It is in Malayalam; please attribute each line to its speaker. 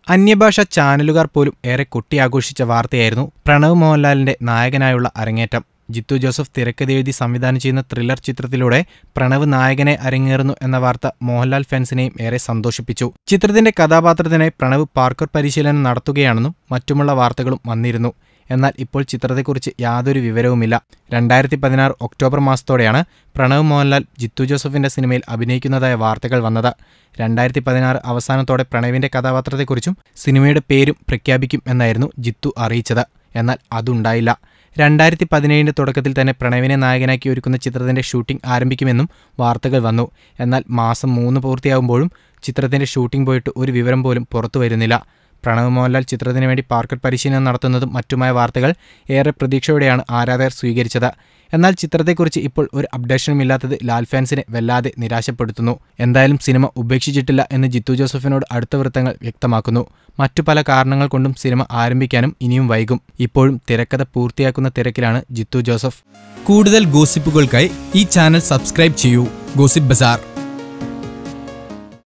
Speaker 1: അന്യഭാഷാ ചാനലുകാർ പോലും ഏറെ കൊട്ടിയാഘോഷിച്ച വാർത്തയായിരുന്നു പ്രണവ് മോഹൻലാലിന്റെ നായകനായുള്ള അരങ്ങേറ്റം ജിത്തു ജോസഫ് തിരക്കഥെഴുതി സംവിധാനം ചെയ്യുന്ന ത്രില്ലർ ചിത്രത്തിലൂടെ പ്രണവ് നായകനെ അരങ്ങേറുന്നു എന്ന വാർത്ത മോഹൻലാൽ ഫാൻസിനെയും ഏറെ സന്തോഷിപ്പിച്ചു ചിത്രത്തിന്റെ കഥാപാത്രത്തിനായി പ്രണവ് പാർക്കർ പരിശീലനം നടത്തുകയാണെന്നും മറ്റുമുള്ള വാർത്തകളും വന്നിരുന്നു എന്നാൽ ഇപ്പോൾ ചിത്രത്തെക്കുറിച്ച് യാതൊരു വിവരവുമില്ല രണ്ടായിരത്തി പതിനാറ് ഒക്ടോബർ മാസത്തോടെയാണ് പ്രണവ് മോഹൻലാൽ ജിത്തു ജോസഫിന്റെ സിനിമയിൽ അഭിനയിക്കുന്നതായ വാർത്തകൾ വന്നത് രണ്ടായിരത്തി പതിനാറ് അവസാനത്തോടെ പ്രണവിന്റെ കഥാപാത്രത്തെക്കുറിച്ചും സിനിമയുടെ പേരും പ്രഖ്യാപിക്കും എന്നായിരുന്നു ജിത്തു അറിയിച്ചത് എന്നാൽ അതുണ്ടായില്ല രണ്ടായിരത്തി പതിനേഴിന്റെ തുടക്കത്തിൽ തന്നെ പ്രണവിനെ നായകനാക്കി ഒരുക്കുന്ന ചിത്രത്തിന്റെ ഷൂട്ടിംഗ് ആരംഭിക്കുമെന്നും വാർത്തകൾ വന്നു എന്നാൽ മാസം മൂന്ന് പൂർത്തിയാകുമ്പോഴും ചിത്രത്തിന്റെ ഷൂട്ടിംഗ് പോയിട്ട് ഒരു വിവരം പോലും പുറത്തു വരുന്നില്ല പ്രണവ് മോഹൻലാൽ ചിത്രത്തിനു വേണ്ടി പാർക്കർ പരിശീലനം നടത്തുന്നതും മറ്റുമായ വാർത്തകൾ ഏറെ പ്രതീക്ഷയോടെയാണ് ആരാധകർ സ്വീകരിച്ചത് എന്നാൽ ചിത്രത്തെക്കുറിച്ച് ഇപ്പോൾ ഒരു അപ്ഡേഷനും ഇല്ലാത്തത് ലാൽ ഫാൻസിനെ വല്ലാതെ നിരാശപ്പെടുത്തുന്നു എന്തായാലും സിനിമ ഉപേക്ഷിച്ചിട്ടില്ല എന്ന് ജിത്തു ജോസഫിനോട് അടുത്ത വൃത്തങ്ങൾ വ്യക്തമാക്കുന്നു മറ്റു പല കാരണങ്ങൾ കൊണ്ടും സിനിമ ആരംഭിക്കാനും ഇനിയും വൈകും ഇപ്പോഴും തിരക്കഥ പൂർത്തിയാക്കുന്ന തിരക്കിലാണ് ജിത്തു ജോസഫ്
Speaker 2: കൂടുതൽ ഗോസിപ്പുകൾക്കായി ഈ ചാനൽ സബ്സ്ക്രൈബ് ചെയ്യൂ ഗോസിപ്പ് ബസാർ